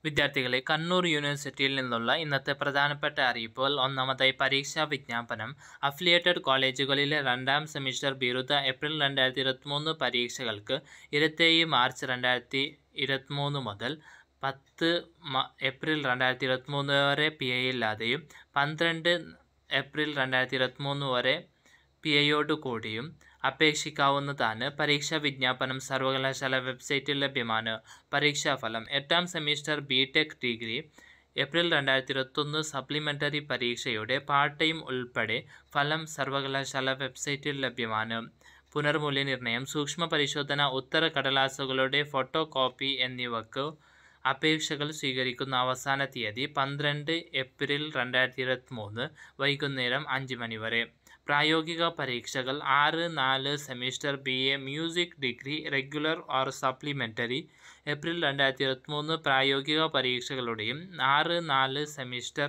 വിദ്യാർത്ഥികളെ കണ്ണൂർ യൂണിവേഴ്സിറ്റിയിൽ നിന്നുള്ള ഇന്നത്തെ പ്രധാനപ്പെട്ട അറിയിപ്പുകൾ ഒന്നാമതായി പരീക്ഷാ വിജ്ഞാപനം അഫിലിയേറ്റഡ് കോളേജുകളിലെ രണ്ടാം സെമിസ്റ്റർ ബിരുദ ഏപ്രിൽ രണ്ടായിരത്തി ഇരുപത്തിമൂന്ന് പരീക്ഷകൾക്ക് ഇരുപത്തേഴ് മാർച്ച് രണ്ടായിരത്തി ഇരുപത്തിമൂന്ന് മുതൽ പത്ത് മ ഏപ്രിൽ രണ്ടായിരത്തി ഇരുപത്തിമൂന്ന് വരെ പി എ ഇല്ലാതെയും പന്ത്രണ്ട് ഏപ്രിൽ രണ്ടായിരത്തി ഇരുപത്തിമൂന്ന് വരെ പി എയോട് കൂടിയും അപേക്ഷിക്കാവുന്നതാണ് പരീക്ഷാ വിജ്ഞാപനം സർവകലാശാല വെബ്സൈറ്റിൽ ലഭ്യമാണ് പരീക്ഷാഫലം എട്ടാം semester B tech degree April രണ്ടായിരത്തി ഇരുപത്തൊന്ന് സപ്ലിമെൻ്ററി പരീക്ഷയുടെ പാർട്ട് ടൈം ഉൾപ്പെടെ ഫലം സർവകലാശാല വെബ്സൈറ്റിൽ ലഭ്യമാണ് പുനർമൂല്യനിർണ്ണയം സൂക്ഷ്മ പരിശോധന ഉത്തര കടലാസുകളുടെ ഫോട്ടോ കോപ്പി എന്നിവക്ക് അപേക്ഷകൾ സ്വീകരിക്കുന്ന അവസാന തീയതി പന്ത്രണ്ട് ഏപ്രിൽ രണ്ടായിരത്തി ഇരുപത്തി മൂന്ന് വൈകുന്നേരം അഞ്ച് മണി വരെ പ്രായോഗിക പരീക്ഷകൾ ആറ് നാല് semester B A music degree regular or supplementary April രണ്ടായിരത്തി ഇരുപത്തി മൂന്ന് പ്രായോഗിക പരീക്ഷകളുടെയും ആറ് നാല് semester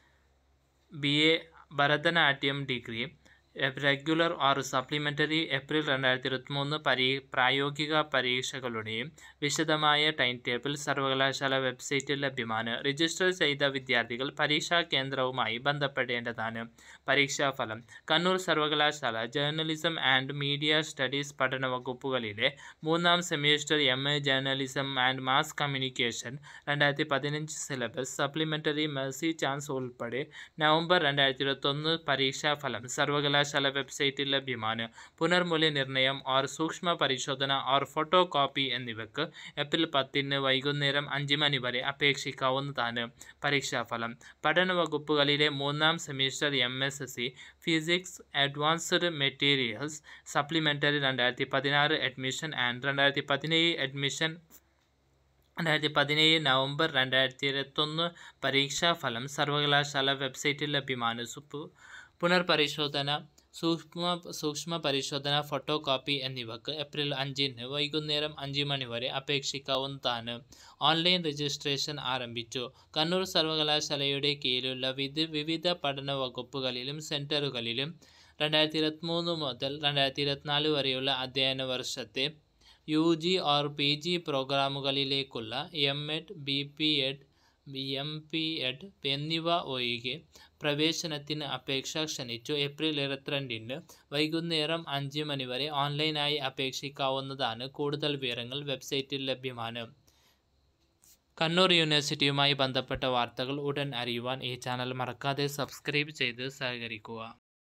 B A Bharatanatyam degree regular or supplementary April രണ്ടായിരത്തി ഇരുപത്തി മൂന്ന് പരീ പ്രായോഗിക പരീക്ഷകളുടെയും വിശദമായ ടൈം ടേബിൾ സർവകലാശാല വെബ്സൈറ്റിൽ ലഭ്യമാണ് രജിസ്റ്റർ ചെയ്ത വിദ്യാർത്ഥികൾ പരീക്ഷാ കേന്ദ്രവുമായി ബന്ധപ്പെടേണ്ടതാണ് പരീക്ഷാഫലം കണ്ണൂർ സർവകലാശാല ജേർണലിസം ആൻഡ് മീഡിയ സ്റ്റഡീസ് പഠന വകുപ്പുകളിലെ മൂന്നാം semester M A journalism and mass communication രണ്ടായിരത്തി പതിനഞ്ച് സിലബസ് സപ്ലിമെൻ്ററി മെഴ്സി ചാൻസ് ഉൾപ്പെടെ നവംബർ രണ്ടായിരത്തി ഇരുപത്തൊന്ന് പരീക്ഷാഫലം സർവകലാശാല സർവകലാശാല വെബ്സൈറ്റിൽ ലഭ്യമാണ് പുനർമൂല്യനിർണ്ണയം ഓർ സൂക്ഷ്മ പരിശോധന ഓർ ഫോട്ടോ കോപ്പി എന്നിവയ്ക്ക് ഏപ്രിൽ പത്തിന് വൈകുന്നേരം അഞ്ച് മണി വരെ അപേക്ഷിക്കാവുന്നതാണ് പരീക്ഷാഫലം പഠന വകുപ്പുകളിലെ മൂന്നാം semester M S S C physics advanced materials supplementary രണ്ടായിരത്തി പതിനാറ് അഡ്മിഷൻ ആൻഡ് രണ്ടായിരത്തി പതിനേഴ് അഡ്മിഷൻ രണ്ടായിരത്തി പതിനേഴ് നവംബർ രണ്ടായിരത്തി ഇരുപത്തൊന്ന് പരീക്ഷാഫലം സർവകലാശാല വെബ്സൈറ്റിൽ ലഭ്യമാണ് സുപ്പു പുനർപരിശോധന സൂക്ഷ്മ സൂക്ഷ്മ പരിശോധന ഫോട്ടോ കോപ്പി എന്നിവയ്ക്ക് ഏപ്രിൽ അഞ്ചിന് വൈകുന്നേരം അഞ്ച് മണി വരെ അപേക്ഷിക്കാവുന്നതാണ് ഓൺലൈൻ രജിസ്ട്രേഷൻ ആരംഭിച്ചു കണ്ണൂർ സർവകലാശാലയുടെ കീഴിലുള്ള വിധ വിവിധ പഠന വകുപ്പുകളിലും സെൻറ്ററുകളിലും രണ്ടായിരത്തി ഇരുപത്തിമൂന്ന് മുതൽ രണ്ടായിരത്തി ഇരുപത്തിനാല് വരെയുള്ള അധ്യയന വർഷത്തെ U G or P G പ്രോഗ്രാമുകളിലേക്കുള്ള M Ed B P Ed M P Ed എന്നിവ ഒഴികെ പ്രവേശനത്തിന് അപേക്ഷ ക്ഷണിച്ചു ഏപ്രിൽ ഇരുപത്തിരണ്ടിന് വൈകുന്നേരം അഞ്ച് മണി വരെ ഓൺലൈനായി അപേക്ഷിക്കാവുന്നതാണ് കൂടുതൽ വിവരങ്ങൾ വെബ്സൈറ്റിൽ ലഭ്യമാണ് കണ്ണൂർ യൂണിവേഴ്സിറ്റിയുമായി ബന്ധപ്പെട്ട വാർത്തകൾ ഉടൻ അറിയുവാൻ ഈ ചാനൽ മറക്കാതെ സബ്സ്ക്രൈബ് ചെയ്ത് സഹകരിക്കുക